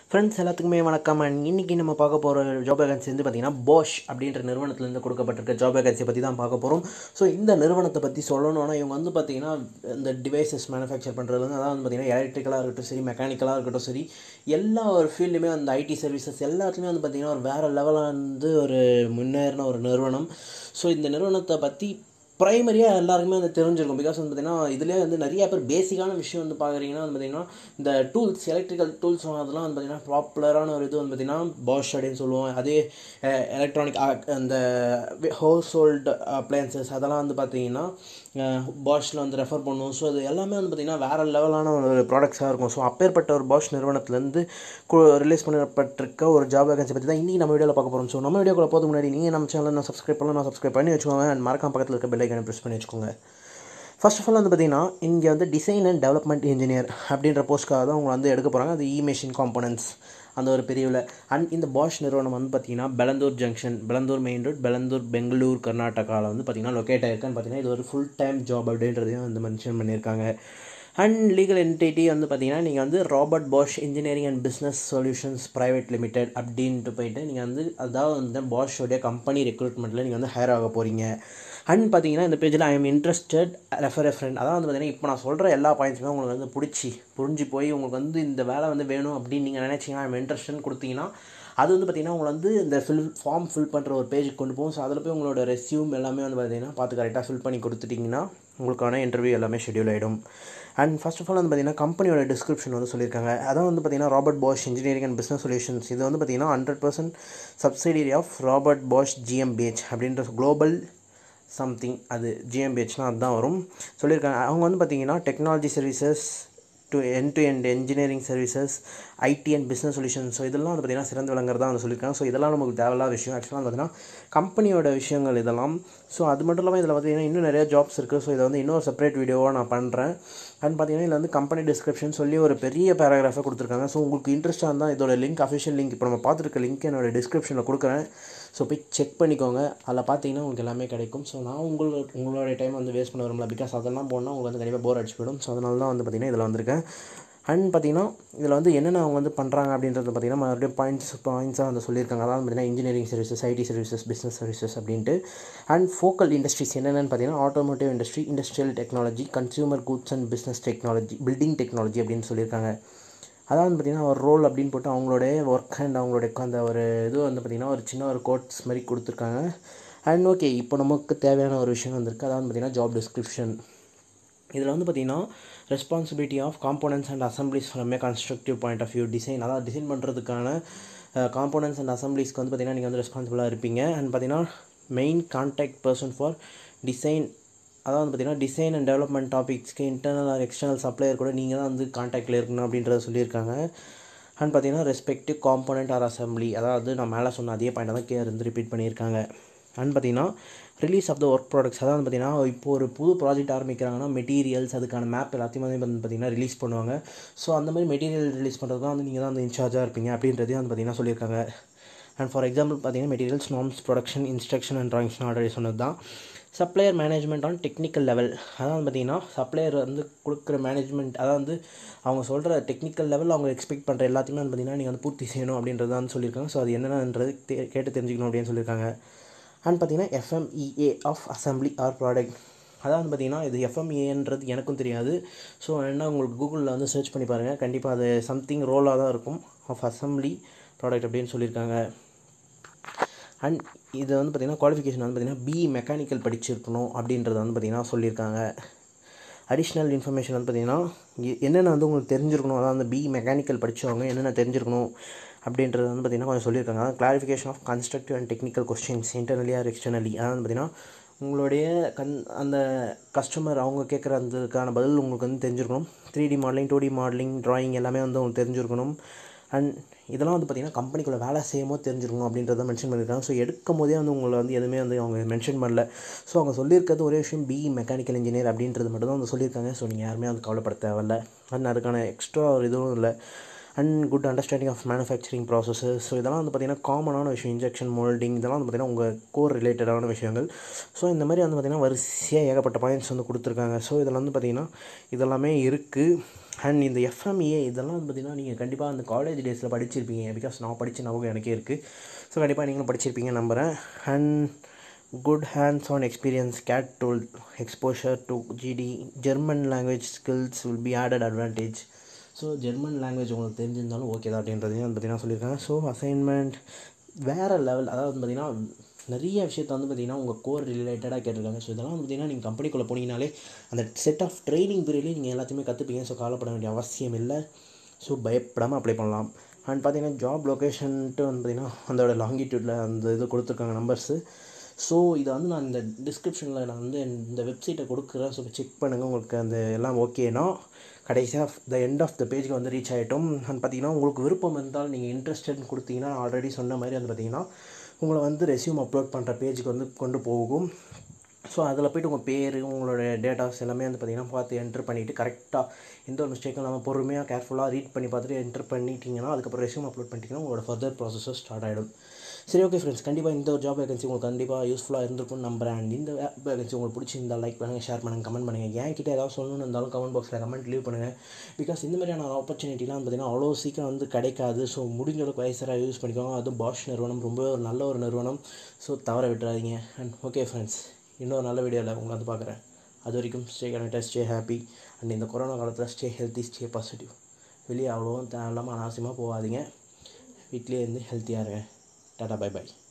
friends எல்லாத்துக்குமே வணக்கம் and இன்றைக்கி நம்ம பார்க்க போகிற ஜாப் வேகன்சி வந்து பார்த்திங்கன்னா போஷ் அப்படின்ற நிறுவனத்துலேருந்து கொடுக்கப்பட்டிருக்க ஜாப் வேகன்சி பற்றி தான் பார்க்க போகிறோம் ஸோ இந்த நிறுவனத்தை பற்றி சொல்லணும்னா இவங்க வந்து பார்த்திங்கன்னா இந்த டிவைசஸ் மேனுஃபேக்சர் பண்ணுறது வந்து அதாவது வந்து பார்த்திங்கன்னா எலக்ட்ரிக்கலாக இருக்கட்டும் சரி மெக்கானிக்கலாக இருக்கட்டும் சரி எல்லா ஒரு ஃபீல்டுமே அந்த ஐடி சர்வீசஸ் எல்லாத்துலேயுமே வந்து பார்த்திங்கன்னா ஒரு வேறு லெவலாக வந்து ஒரு முன்னேறின ஒரு நிறுவனம் ஸோ இந்த நிறுவனத்தை பற்றி ப்ரைமரியாக எல்லாருக்குமே வந்து தெரிஞ்சிருக்கும் பிகாஸ் வந்து பார்த்திங்கன்னா இதுலேயே வந்து நிறைய பேர் பேசிக்கான விஷயம் வந்து பார்க்குறீங்கன்னா வந்து பார்த்திங்கன்னா இந்த டூல்ஸ் எலக்ட்ரிக்கல் டூல்ஸ் அதெல்லாம் வந்து பார்த்திங்கன்னா பாப்புலரான ஒரு இது வந்து பார்த்திங்கன்னா பாஷ் அப்படின்னு சொல்லுவோம் அதே எலக்ட்ரானிக் அந்த ஹவுஸ் ஹோல்டு அப்ளையன்சஸ் அதெல்லாம் வந்து பார்த்திங்கன்னா பாஷில் வந்து ரெஃபர் பண்ணுவோம் ஸோ அது எல்லாமே வந்து பார்த்திங்கன்னா வேறு லெவலான ஒரு ப்ராடக்ட்ஸாக இருக்கும் ஸோ அப்பேற்பட்ட ஒரு பாஷ் நிறுவனத்துலேருந்து ரிலீஸ் பண்ணப்பட்டிருக்க ஒரு ஜாப் வேகன்சி பற்றி தான் இன்றைக்கி நம்ம வீடியோவில் பார்க்க போகிறோம் ஸோ நம்ம வீடியோக்குள்ள போதுக்கு முன்னாடி நீங்கள் நம்ம சேனலில் நான் சப்ஸ்கிரைப் பண்ணலாம் நான் சப்ஸ்கிரைப் பண்ணி வச்சுக்கோங்க அண்ட் மறக்காம பக்கத்தில் இருக்க பெல் ஐக்கனை ப்ரெஸ் பண்ணி வச்சுக்கோங்க ஃபர்ஸ்ட் ஆஃப் ஆல் வந்து பார்த்திங்கன்னா இங்கே வந்து டிசைன் அண்ட் டெவலப்மெண்ட் இன்ஜினியர் அப்படின்ற போஸ்ட்காக தான் அவங்க வந்து எடுக்க போகிறாங்க அது இ மெஷின் காம்பனன்ட்ஸ் அந்த ஒரு பிரிவில் அண்ட் இந்த பாஷ் நிறுவனம் வந்து பார்த்திங்கன்னா Bellandur junction Bellandur main road Bellandur Bangalore கர்நாடகாவில் வந்து பார்த்திங்கன்னா லொக்கேட் ஆயிருக்குன்னு பார்த்திங்கன்னா இது ஒரு ஃபுல் டைம் ஜாப் அப்படின்றதையும் வந்து மென்ஷன் பண்ணியிருக்காங்க அண்ட் லீகல் என்டிட்டி வந்து பார்த்திங்கன்னா நீங்கள் வந்து Robert Bosch engineering and business solutions private limited அப்படின்ட்டு போயிட்டு நீங்கள் வந்து அதாவது வந்து பாஷோடைய கம்பெனி ரெக்ரூட்மெண்ட்டில் நீங்கள் வந்து ஹையர் ஆக போகிறீங்க அண்ட் பார்த்தீங்கன்னா இந்த பேஜில் I am interested refer a friend அதான் வந்து பார்த்தீங்கன்னா இப்போ நான் சொல்கிற எல்லா பாயிண்ட்ஸுமே உங்களுக்கு வந்து பிடிச்சி புரிஞ்சு போய் உங்களுக்கு வந்து இந்த வேலை வந்து வேணும் அப்படின்னு நீங்கள் நினச்சிங்கன்னா ஐம் இன்ட்ரெஸ்ட்னு கொடுத்தீங்கன்னா அது வந்து பார்த்திங்கன்னா உங்களை வந்து இந்த ஃபில் ஃபார்ம் ஃபில் பண்ணுற ஒரு பேஜுக்கு கொண்டு போகும் ஸோ அதில் போய் உங்களோட ரெஸ்யூம் எல்லாமே வந்து பார்த்திங்கன்னா பார்த்து கரெக்டாக ஃபில் பண்ணி கொடுத்துட்டிங்கன்னா உங்களுக்கான இன்டர்வியூ எல்லாமே ஷெடியூல் ஆகிடும் அண்ட் ஃபர்ஸ்ட் ஆஃப் ஆல் வந்து பார்த்திங்கன்னா கம்பெனியோட டிஸ்கிரிப்ஷன் வந்து சொல்லியிருக்காங்க அதான் வந்து பார்த்திங்கன்னா Robert Bosch engineering and business solutions இது வந்து பார்த்திங்கன்னா hundred percent subsidiary of Robert Bosch ஜிஎம்பிஹெச் அப்படின்ற குளோபல் சம்திங் அது ஜிஎம்பிஹெச்னால் அதுதான் வரும் சொல்லியிருக்காங்க அவங்க வந்து பார்த்திங்கன்னா technology services to end to end engineering services IT and business solution so இதெல்லாம் வந்து பார்த்திங்கன்னா சிறந்து விளங்குறதா வந்து சொல்லியிருக்காங்க ஸோ இதெல்லாம் நமக்கு தேவையில்லாத விஷயம் ஆக்சுவலாக பார்த்தீங்கன்னா கம்பெனியோட விஷயங்கள் இதெல்லாம் ஸோ அது மட்டும் இல்லாமல் இதில் பார்த்திங்கன்னா இன்னும் நிறைய ஜாப்ஸ் இருக்குது ஸோ இதை வந்து இன்னொரு செப்பரேட் வீடியோவாக நான் பண்ணுறேன் அண்ட் பார்த்தீங்கன்னா இதில் வந்து கம்பெனி டிஸ்கிரிப்ஷன் சொல்லி ஒரு பெரிய பேராகிராஃபை கொடுத்துருக்காங்க ஸோ உங்களுக்கு இன்ட்ரெஸ்ட்டாக இருந்தால் இதோட லிங்க் அஃபிஷியல் லிங்க் இப்போ நம்ம பார்த்துருக்க லிங்க் என்னோட டிஸ்கிரிப்ஷனில் கொடுக்குறேன் ஸோ போய் செக் பண்ணிக்கோங்க அதில் பார்த்தீங்கன்னா உங்களுக்கு எல்லாமே கிடைக்கும் ஸோ நான் உங்களோட உங்களுடைய டைம் வந்து வேஸ்ட் பண்ண வரும்ல பிகாஸ் அதெல்லாம் போனால் உங்களுக்கு வந்து கண்டிப்பாக போர் அடிச்சு போயிடும் ஸோ அதனால தான் வந்து பார்த்திங்கன்னா இதில் வந்திருக்கேன் அண்ட் பார்த்திங்கன்னா இதில் வந்து என்னென்ன அவங்க வந்து பண்ணுறாங்க அப்படின்றது பார்த்திங்கன்னா மறுபடியும் பாயிண்ட்ஸ் பாயிண்ட்ஸாக வந்து சொல்லியிருக்காங்க அதாவது பார்த்திங்கன்னா engineering services IT services business services அப்படின்ட்டு அண்ட் ஃபோக்கல் இண்டஸ்ட்ரீஸ் என்னென்னு பார்த்தீங்கன்னா automotive industry industrial technology consumer goods and business technology building technology அப்படின்னு சொல்லியிருக்காங்க அதாவது பார்த்திங்கன்னா ஒரு ரோல் அப்படின்னு போட்டு அவங்களுடைய ஒர்க் அண்ட் அவங்களுடைய அந்த ஒரு இது வந்து பார்த்திங்கன்னா ஒரு சின்ன ஒரு கோட்ஸ் மாதிரி கொடுத்துருக்காங்க அண்ட் ஓகே இப்போ நமக்கு தேவையான ஒரு விஷயம் வந்திருக்கு அதாவது பார்த்திங்கன்னா ஜாப் டிஸ்கிரிப்ஷன் இதில் வந்து பார்த்திங்கன்னா responsibility of components and assemblies from a constructive point of view design அதாவது டிசைன் பண்ணுறதுக்கான காம்போனன்ட்ஸ் அண்ட் அசம்பிளிஸ்க்கு வந்து பார்த்திங்கன்னா நீங்கள் வந்து ரெஸ்பான்சிபிளாக இருப்பீங்க அண்ட் பார்த்திங்கன்னா main contact person for design அதாவது வந்து பார்த்திங்கன்னா டிசைன் அண்ட் டெவலப்மெண்ட் டாபிக்ஸ்க்கு இன்டர்னல் ஆர் எக்ஸ்டர்னல் சப்ளையர் கூட நீங்கள் தான் வந்து கான்டாக்டில் இருக்கணும் அப்படின்றத சொல்லியிருக்காங்க அண்ட் பார்த்திங்கன்னா ரெஸ்பெக்டிவ் காம்போனண்ட் ஆர் அசம்பிளி அதாவது நான் மேலே சொன்ன அதே பாயிண்ட் தான் கே இருந்து ரிப்பீட் பண்ணியிருக்காங்க அண்ட் பார்த்திங்கன்னா release of the work products அதாவது பார்த்திங்கன்னா இப்போ ஒரு புது ப்ராஜெக்ட் ஆரம்பிக்கிறாங்கன்னா மெட்டீரியல்ஸ் அதுக்கான மேப் எல்லாத்தையுமே வந்து பார்த்திங்கன்னா ரிலீஸ் பண்ணுவாங்க ஸோ அந்த மாதிரி மெட்டீரியல் ரிலீஸ் பண்ணுறது தான் வந்து நீங்கள் தான் வந்து இன்சார்ஜாக இருப்பீங்க அப்படின்றதையும் வந்து பார்த்திங்கன்னா சொல்லியிருக்காங்க அண்ட் ஃபார் எக்ஸாம்பிள் பார்த்திங்கன்னா materials norms production instruction and drawings already சொன்னது தான் supplier management on technical level அதாவது பார்த்திங்கன்னா சப்ளையர் வந்து கொடுக்குற மேனேஜ்மெண்ட் அதாவது வந்து அவங்க சொல்கிற டெக்னிக்கல் லெவல் அவங்க எக்ஸ்பெக்ட் பண்ணுற எல்லாத்தையுமே வந்து பார்த்திங்கன்னா நீங்கள் வந்து பூர்த்தி செய்யணும் அப்படின்றது தான் சொல்லியிருக்காங்க ஸோ அது என்னென்னன்றது கேட்டு தெரிஞ்சுக்கணும் அப்படின்னு சொல்லியிருக்காங்க அண்ட் பார்த்திங்கன்னா FMEA of assembly or product அதாவது பார்த்திங்கன்னா இது எஃப்எம்ஏன்றது எனக்கும் தெரியாது ஸோ என்ன உங்களுக்கு கூகுளில் வந்து சர்ச் பண்ணி பாருங்கள் கண்டிப்பாக அது சம்திங் ரோலாக தான் இருக்கும் ஆஃப் அசம்பிளி ப்ராடக்ட் அப்படின்னு சொல்லியிருக்காங்க அண்ட் இது வந்து பார்த்திங்கன்னா குவாலிஃபிகேஷன் வந்து பார்த்திங்கன்னா பி மெக்கானிக்கல் படிச்சிருக்கணும் அப்படின்றத வந்து பார்த்திங்கன்னா சொல்லியிருக்காங்க அடிஷ்னல் இன்ஃபர்மேஷன் வந்து பார்த்திங்கன்னா என்னென்ன வந்து உங்களுக்கு தெரிஞ்சிருக்கணும் அதாவது அந்த பி மெக்கானிக்கல் படித்தவங்க என்னென்ன தெரிஞ்சிருக்கணும் அப்படின்றது வந்து பார்த்திங்கன்னா கொஞ்சம் சொல்லியிருக்காங்க அதாவது clarification of constructive and technical questions internally or externally அதாவது பார்த்திங்கன்னா உங்களுடைய கண் அந்த கஸ்டமர் அவங்க கேட்குற அதுக்கான பதில் உங்களுக்கு வந்து தெரிஞ்சிருக்கணும் three D modelling two D modelling drawing எல்லாமே வந்து உங்களுக்கு தெரிஞ்சிருக்கணும் அண்ட் இதெல்லாம் வந்து பார்த்திங்கன்னா கம்பெனிக்குள்ளே வேலை செய்யும் போது தெரிஞ்சிருக்கணும் அப்படின்றத மென்ஷன் பண்ணியிருக்காங்க ஸோ எடுக்கும் போதே வந்து உங்களை வந்து எதுவுமே வந்து அவங்க மென்ஷன் பண்ணல ஸோ அவங்க சொல்லியிருக்கிறது ஒரே விஷயம் பி மெக்கானிக்கல் இன்ஜினியர் அப்படின்றது மட்டும் தான் வந்து சொல்லியிருக்காங்க ஸோ நீங்கள் யாருமே வந்து கவலைப்பட தேவையில்ல அண்ட் அதுக்கான எக்ஸ்ட்ரா ஒரு இதுவும் இல்லை and good understanding of manufacturing processes so இதெல்லாம் வந்து பார்த்திங்கன்னா காமனான விஷயம் இன்ஜெக்ஷன் மோல்டிங் இதெல்லாம் வந்து பார்த்திங்கன்னா உங்கள் கோர் ரிலேட்டடான விஷயங்கள் ஸோ இந்த மாதிரி வந்து பார்த்திங்கன்னா வரிசையாக ஏகப்பட்ட பாயிண்ட்ஸ் வந்து கொடுத்துருக்காங்க ஸோ இதில் வந்து பார்த்திங்கன்னா இதெல்லாமே இருக்குது அண்ட் இந்த எஃப்எம்ஏ இதெல்லாம் வந்து பார்த்திங்கன்னா நீங்கள் கண்டிப்பாக அந்த காலேஜ் டேஸில் படிச்சிருப்பீங்க பிகாஸ் நான் படித்த ஞாபகம் எனக்கே இருக்குது ஸோ கண்டிப்பாக நீங்களும் படிச்சிருப்பீங்க நம்புகிறேன் and good hands on experience CAD tool exposure to GD German language skills will be added advantage so German language உங்களுக்கு தெரிஞ்சிருந்தாலும் ஓகே தான் அப்படின்றதையும் வந்து பார்த்திங்கன்னா சொல்லியிருக்காங்க ஸோ அசைன்மெண்ட் வேறு லெவல் அதாவது வந்து பார்த்திங்கன்னா நிறைய விஷயத்த வந்து பார்த்திங்கன்னா உங்கள் கோர் ரிலேட்டடாக கேட்டிருக்காங்க ஸோ இதெல்லாம் வந்து பார்த்திங்கன்னா நீங்கள் கம்பெனிக்குள்ளே போனீங்கனாலே அந்த செட் ஆஃப் ட்ரைனிங் பீரியட்லேயே நீங்கள் எல்லாத்தையுமே கற்றுப்பீங்க ஸோ கவலைப்பட வேண்டிய அவசியம் இல்லை ஸோ பயப்படாமல் அப்ளை பண்ணலாம் அண்ட் பார்த்தீங்கன்னா ஜாப் லொக்கேஷன்ட்டு வந்து பார்த்திங்கன்னா அதோட லாங்கிடியூடில் அந்த இது கொடுத்துருக்காங்க நம்பர்ஸு ஸோ இதை வந்து நான் இந்த டிஸ்கிரிப்ஷனில் நான் வந்து இந்த வெப்சைட்டை கொடுக்குறேன் ஸோ செக் பண்ணுங்கள் உங்களுக்கு அந்த எல்லாம் ஓகேனா கடைசியாக த எண்ட் ஆஃப் த பேஜ்க்கு வந்து ரீச் ஆகிட்டோம் அண்ட் பார்த்தீங்கன்னா உங்களுக்கு விருப்பம் இருந்தால் நீங்கள் இன்ட்ரெஸ்டட் கொடுத்தீங்கன்னா ஆல்ரெடி சொன்ன மாதிரி வந்து பார்த்தீங்கன்னா உங்களை வந்து ரெஸ்யூம் அப்லோட் பண்ணுற பேஜுக்கு வந்து கொண்டு போகும் ஸோ அதில் போய்ட்டு உங்கள் பேர் உங்களோட டேட்டாஸ் எல்லாமே வந்து பார்த்திங்கன்னா பார்த்து என்ட்ரு பண்ணிவிட்டு கரெக்டாக எந்த ஒரு மிஸ்டேக்கும் இல்லாமல் பொறுமையாக கேர்ஃபுல்லாக ரீட் பண்ணி பார்த்துட்டு என்ட்ரு பண்ணிட்டீங்கன்னா அதுக்கப்புறம் ரெஸ்யூம் அப்லோட் பண்ணிட்டீங்கன்னா உங்களோட ஃபர்தர் ப்ராசஸும் ஸ்டார்ட் ஆகிடும் சரி ஓகே ஃப்ரெண்ட்ஸ் கண்டிப்பாக இந்த ஒரு ஜாப் வேகன்சி உங்களுக்கு கண்டிப்பாக யூஸ்ஃபுல்லாக இருந்திருக்கும்னு நம்புறேன் அண்ட் இந்த வேகன்சி உங்களுக்கு பிடிச்சிருந்தா லைக் பண்ணுங்கள் ஷேர் பண்ணுங்கள் கமெண்ட் பண்ணுங்கள் என் கிட்டே ஏதாவது சொல்லணும்னு இருந்தாலும் கமெண்ட் பாக்ஸில் கமெண்ட் லீவ் பண்ணுங்கள் பிகாஸ் இந்த மாதிரியான ஆப்பர்ச்சுனிட்டிலாம் பார்த்தீங்கன்னா அவ்வளோ சீக்கிரம் வந்து கிடைக்காது ஸோ முடிஞ்ச அளவுக்கு வயசராக யூஸ் பண்ணிக்கோங்க அதுவும் பாஷ் நிறுவனம் ரொம்ப ஒரு நல்ல ஒரு நிறுவனம் ஸோ தவற விட்டுறாதீங்க அண்ட் ஓகே ஃப்ரெண்ட்ஸ் இன்னொரு நல்ல வீடியோவில் உங்களை வந்து பார்க்குறேன் அது வரைக்கும் stay connected stay happy and இந்த கொரோனா காலத்தில் ஸ்டே ஹெல்த்தி ஸ்டே பாசிட்டிவ் வெளியே அவ்வளோவும் தேவையில்லாமல் அனாவசியமாக போகாதீங்க வீட்லேயே இருந்து ஹெல்த்தியாக இருங்க டாடா பை பை